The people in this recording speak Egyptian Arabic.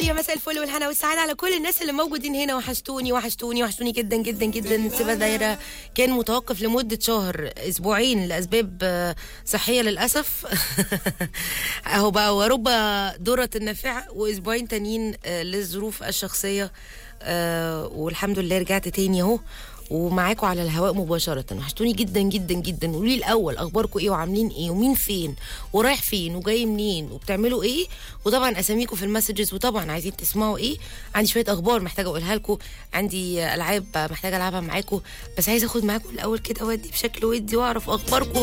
يا مساء الفل والهنا والسعادة على كل الناس اللي موجودين هنا وحشتوني وحشتوني وحشتوني جدا جدا جدا سيبا دايرة كان متوقف لمدة شهر أسبوعين لأسباب آه، صحية للأسف أهو بقى ورب درة النافع وأسبوعين تانيين آه، للظروف الشخصية آه، والحمد لله رجعت تاني أهو ومعاكم على الهواء مباشرة وحشتوني جدا جدا جدا قولوا لي الأول أخباركم إيه وعاملين إيه ومين فين ورايح فين وجاي منين وبتعملوا إيه وطبعا أساميكم في المسجز وطبعا عايزين تسمعوا إيه عندي شوية أخبار محتاجة أقولها لكم عندي ألعاب محتاجة ألعبها معاكم بس عايزة أخد معاكم الأول كده وأدي بشكل ودي وأعرف أخباركم